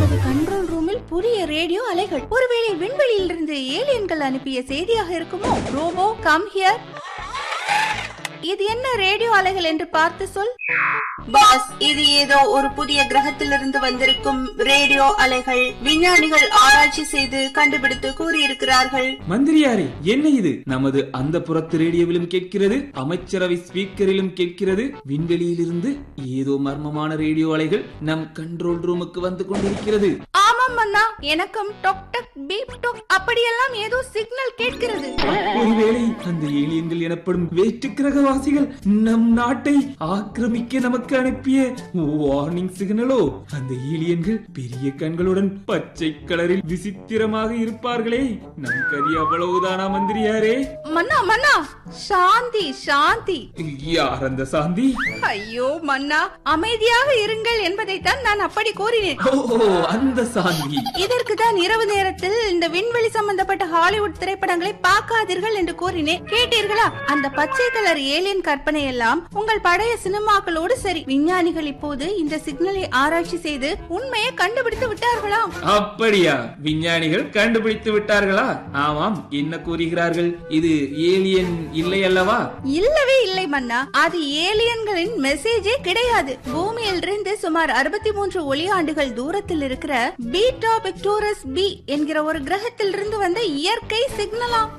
நமது கண்ட்ரோல் ரூமில் புதிய ரேடியோ அலைகள் ஒருவேளை விண்வெளியிலிருந்து ஏலியன்கள் அனுப்பிய செய்தியாக இருக்குமோ ரோபோ கம் ஹியர் இது என்ன ரேடியோ அலைகள் என்று பார்த்து சொல் பாஸ் இது ஏதோ ஒரு புதிய கிரகத்திலிருந்து வந்திருக்கும் ரேடியோ அலைகள் விஞ்ஞானிகள் ஆராய்ச்சி செய்து கண்டுபிடித்து கூறியிருக்கிறார்கள் மந்திரியாரே என்ன இது நமது அந்த புறத்து ரேடியோவிலும் கேட்கிறது அமைச்சரவை ஸ்பீக்கரிலும் கேட்கிறது விண்வெளியிலிருந்து ஏதோ மர்மமான ரேடியோ அலைகள் நம் கண்ட்ரோல் ரூமுக்கு வந்து கொண்டிருக்கிறது ஆமாம் மன்னா எனக்கும் டொக் டக் பீப் டொக் அப்படியெல்லாம் ஏதோ சிக்னல் கேட்கிறது ஒருவேளை அந்த ஏலியன்கள் எனப்படும் வேற்று கிரகவாசிகள் நம் நாட்டை ஆக்கிரமிக்க நமக்கு அனுப்பிய வார்னிங் சிக்னலோ அந்த ஏலியன்கள் பெரிய கண்களுடன் பச்சை கலரில் விசித்திரமாக இருப்பார்களே நம் கதி அவ்வளவுதானா மந்திரியாரே மன்னா மன்னா சாந்தி சாந்தி யார் அந்த சாந்தி ஐயோ மன்னா அமைதியாக இருங்கள் என்பதைத்தான் நான் அப்படி கூறினேன் ஓ அந்த சாந்தி இதற்கு தான் இரவு நேரத்தில் இந்த விண்வெளி சம்பந்தப்பட்ட ஹாலிவுட் திரைப்படங்களை பார்க்காதீர்கள் என்று கூறினேன் கேட்டீர்களா அந்த பச்சை கலர் ஏலியன் கற்பனை எல்லாம் உங்கள் பழைய சினிமாக்களோடு சரி விஞ்ஞானிகள் இப்போது இந்த சிக்னலை ஆராய்ச்சி செய்து உண்மையை கண்டுபிடித்து விட்டார்களாம் அப்படியா விஞ்ஞானிகள் கண்டுபிடித்து விட்டார்களா ஆமாம் என்ன கூறுகிறார்கள் இது ஏலியன் இல்லை அல்லவா இல்லவே இல்லை மன்னா அது ஏலியன்களின் மெசேஜே கிடையாது பூமியில் இருந்து சுமார் அறுபத்தி மூன்று ஒளியாண்டுகள் தூரத்தில் இருக்கிற பீட்டா பிக்டோரஸ் பி என்கிற ஒரு கிரகத்தில் இருந்து வந்த இயற்கை சிக்னலாம்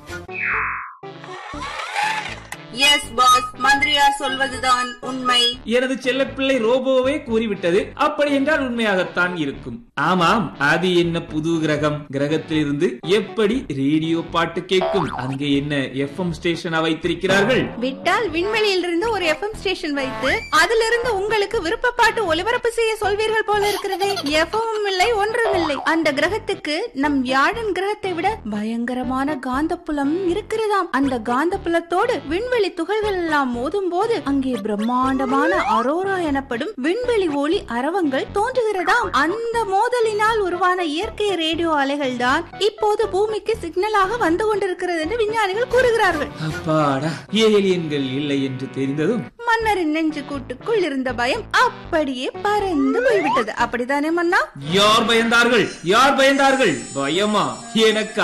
எஸ் பாஸ் மந்திரியார் சொல்வதுதான் உண்மை எனது செல்லப்பிள்ளை ரோபோவே கூறிவிட்டது அப்படி என்றால் உண்மையாகத்தான் இருக்கும் ஆமாம் அது என்ன புது கிரகம் கிரகத்திலிருந்து எப்படி ரேடியோ பாட்டு கேட்கும் அங்கே என்ன எஃப்எம் ஸ்டேஷனா வைத்திருக்கிறார்கள் விட்டால் விண்வெளியில் இருந்து ஒரு எஃப்எம் ஸ்டேஷன் வைத்து அதிலிருந்து உங்களுக்கு விருப்ப பாட்டு ஒலிபரப்பு செய்ய சொல்வீர்கள் போல இருக்கிறதே எஃப்எம் இல்லை ஒன்றும் இல்லை அந்த கிரகத்துக்கு நம் வியாழன் கிரகத்தை விட பயங்கரமான காந்தப்புலம் இருக்கிறதாம் அந்த காந்தப்புலத்தோடு விண்வெளி துகள்கள் எல்லாம் மோதும் போது அங்கே பிரம்மாண்டமான அரோரா எனப்படும் விண்வெளி ஒளி அரவங்கள் தோன்றுகிறதாம் அந்த மோதலினால் உருவான இயற்கை ரேடியோ அலைகள் தான் இப்போது பூமிக்கு சிக்னலாக வந்து கொண்டிருக்கிறது என்று விஞ்ஞானிகள் கூறுகிறார்கள் அப்பாடா ஏலியன்கள் இல்லை என்று தெரிந்ததும் மன்னரின் நெஞ்சு கூட்டுக்குள் இருந்த பயம் அப்படியே பறந்து போய்விட்டது அப்படித்தானே மன்னா யார் பயந்தார்கள் யார் பயந்தார்கள் பயமா எனக்கா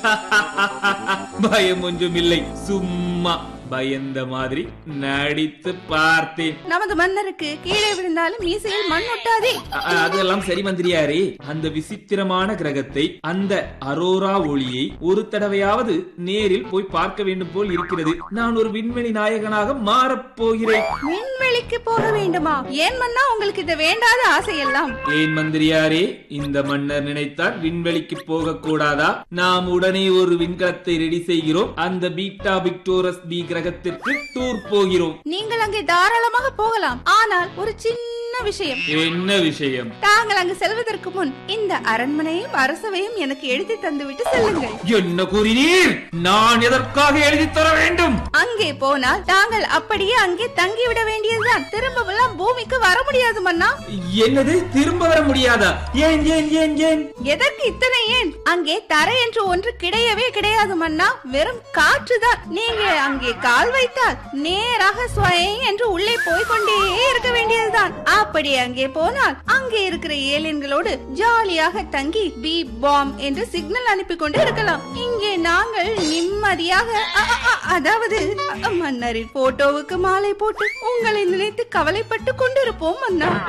பயம் ஒன்றும் இல்லை சும்மா பயந்த மாதிரி நடித்து பார்த்தேன் நமது மன்னருக்கு கீழே விழுந்தாலும் மீசையில் மண் ஒட்டாதே அ- அதெல்லாம் சரி மந்திரியாரே அந்த விசித்திரமான கிரகத்தை அந்த அரோரா ஒளியை ஒரு தடவையாவது நேரில் போய் பார்க்க வேண்டும் போல் இருக்கிறது நான் ஒரு விண்வெளி நாயகனாக மாறப் போகிறேன் விண்வெளிக்கு போக வேண்டுமா ஏன் மன்னா உங்களுக்கு இது வேண்டாத ஆசையெல்லாம் ஏன் மந்திரியாரே இந்த மன்னர் நினைத்தால் விண்வெளிக்கு போக கூடாதா நாம் உடனே ஒரு விண்கலத்தை ரெடி செய்கிறோம் அந்த பீட்டா விக்டோரஸ் பி கிரகத்திற்கு டூர் போகிறோம் நீங்கள் அங்கே தாராளமாக போகலாம் ஆனால் ஒரு சின்ன விஷயம் என்ன விஷயம் தாங்கள் அங்கு செல்வதற்கு முன் இந்த அரண்மனையும் அரசவையும் எனக்கு எழுதி தந்துவிட்டு செல்லுங்கள் என்ன கூறினீர் நான் எதற்காக எழுதி தர வேண்டும் அங்கே போனால் தாங்கள் அப்படியே அங்கே தங்கிவிட வேண்டியதுதான் திரும்பவெல்லாம் பூமிக்கு வர முடியாது மன்னா என்னது திரும்ப வர முடியாதா ஏன் ஏன் ஏன் ஏன் எதற்கு இத்தனை ஏன் அங்கே தரை என்று ஒன்று கிடையவே கிடையாது மன்னா வெறும் காற்றுதான் நீங்க அங்கே கால் வைத்தால் நேராக ஸ்வயம் என்று உள்ளே போய் கொண்டே இருக்க வேண்டியதுதான் அப்படி அங்கே போனால் அங்கே இருக்கிற ஏலியன்களோடு ஜாலியாக தங்கி பி பாம் என்று சிக்னல் அனுப்பி கொண்டு இருக்கலாம் இங்கே நாங்கள் நிம்மதியாக அ, அ, அ, அதாவது அ, மன்னரின் போட்டோவுக்கு மாலை போட்டு உங்களை நினைத்து கவலைப்பட்டு கொண்டிருப்போம் மன்னா